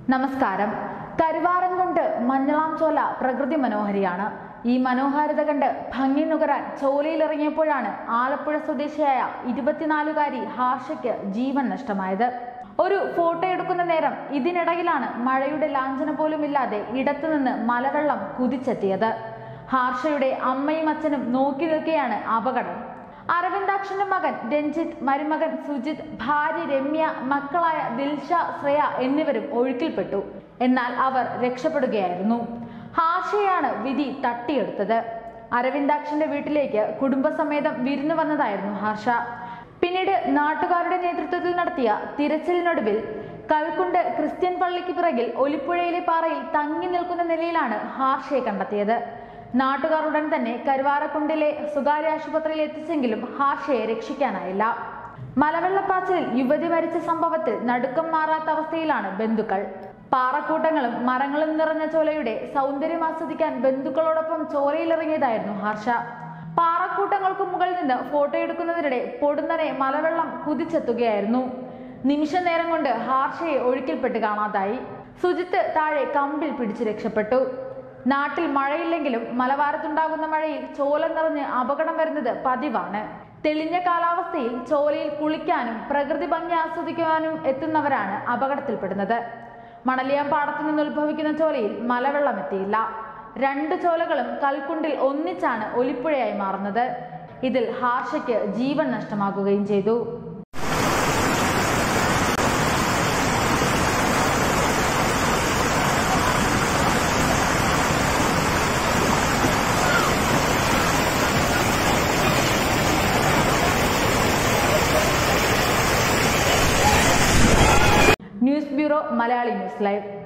നമസ്കാരം കരുവാരം കൊണ്ട് മഞ്ഞളാം ചോല പ്രകൃതി മനോഹരിയാണ് ഈ മനോഹാരിത കണ്ട് ഭംഗി നുകരാൻ ചോലയിലിറങ്ങിയപ്പോഴാണ് ആലപ്പുഴ സ്വദേശിയായ ഇരുപത്തിനാലുകാരി ഹാർഷയ്ക്ക് ജീവൻ നഷ്ടമായത് ഒരു ഫോട്ടോ എടുക്കുന്ന നേരം ഇതിനിടയിലാണ് മഴയുടെ ലാഞ്ചന പോലും ഇല്ലാതെ ഇടത്തുനിന്ന് മലവെള്ളം കുതിച്ചെത്തിയത് ഹാർഷയുടെ അമ്മയും അച്ഛനും നോക്കി നിൽക്കെയാണ് അപകടം അരവിന്ദാക്ഷന്റെ മകൻ രഞ്ജിത്ത് മരുമകൻ സുജിത് ഭാര്യ രമ്യ മക്കളായ ദിൽഷ ശ്രേയ എന്നിവരും ഒഴുക്കിൽപ്പെട്ടു എന്നാൽ അവർ രക്ഷപ്പെടുകയായിരുന്നു ഹാർഷയാണ് വിധി തട്ടിയെടുത്തത് അരവിന്ദാക്ഷന്റെ വീട്ടിലേക്ക് കുടുംബസമേതം വിരുന്നു വന്നതായിരുന്നു ഹർഷ പിന്നീട് നാട്ടുകാരുടെ നേതൃത്വത്തിൽ നടത്തിയ തിരച്ചിലിനൊടുവിൽ കൽക്കുണ്ട് ക്രിസ്ത്യൻ പള്ളിക്ക് പിറകിൽ ഒലിപ്പുഴയിലെ പാറയിൽ തങ്ങി നിൽക്കുന്ന നിലയിലാണ് ഹാർഷയെ കണ്ടെത്തിയത് നാട്ടുകാർ ഉടൻ തന്നെ കരുവാരക്കുണ്ടിലെ സ്വകാര്യ ആശുപത്രിയിൽ എത്തിച്ചെങ്കിലും ഹാർഷയെ രക്ഷിക്കാനായില്ല മലവെള്ളപ്പാച്ചിലിൽ യുവതി മരിച്ച സംഭവത്തിൽ നടുക്കം മാറാത്ത അവസ്ഥയിലാണ് ബന്ധുക്കൾ പാറക്കൂട്ടങ്ങളും മരങ്ങളും നിറഞ്ഞ ചോലയുടെ സൗന്ദര്യം ആസ്വദിക്കാൻ ബന്ധുക്കളോടൊപ്പം ചോലയിലിറങ്ങിയതായിരുന്നു ഹർഷ പാറക്കൂട്ടങ്ങൾക്ക് മുകളിൽ നിന്ന് ഫോട്ടോ എടുക്കുന്നതിനിടെ പൊടുന്നനെ മലവെള്ളം കുതിച്ചെത്തുകയായിരുന്നു നിമിഷ നേരം കൊണ്ട് ഹാർഷയെ ഒഴുക്കിൽപ്പെട്ട് കാണാതായി സുജിത്ത് താഴെ കമ്പിൽ പിടിച്ച് രക്ഷപ്പെട്ടു നാട്ടിൽ മഴയില്ലെങ്കിലും മലവാരത്തുണ്ടാകുന്ന മഴയിൽ ചോല നിറഞ്ഞ് അപകടം വരുന്നത് പതിവാണ് തെളിഞ്ഞ കാലാവസ്ഥയിൽ ചോലയിൽ കുളിക്കാനും പ്രകൃതി ഭംഗി ആസ്വദിക്കുവാനും എത്തുന്നവരാണ് അപകടത്തിൽപ്പെടുന്നത് മണലിയാം പാടത്തു നിന്ന് ഉത്ഭവിക്കുന്ന ചോലയിൽ മലവെള്ളം എത്തിയില്ല രണ്ട് ചോലകളും കൽക്കുണ്ടിൽ ഒന്നിച്ചാണ് ഒലിപ്പുഴയായി മാറുന്നത് ഇതിൽ ഹാർഷയ്ക്ക് ജീവൻ നഷ്ടമാകുകയും ചെയ്തു news bureau Malayali news live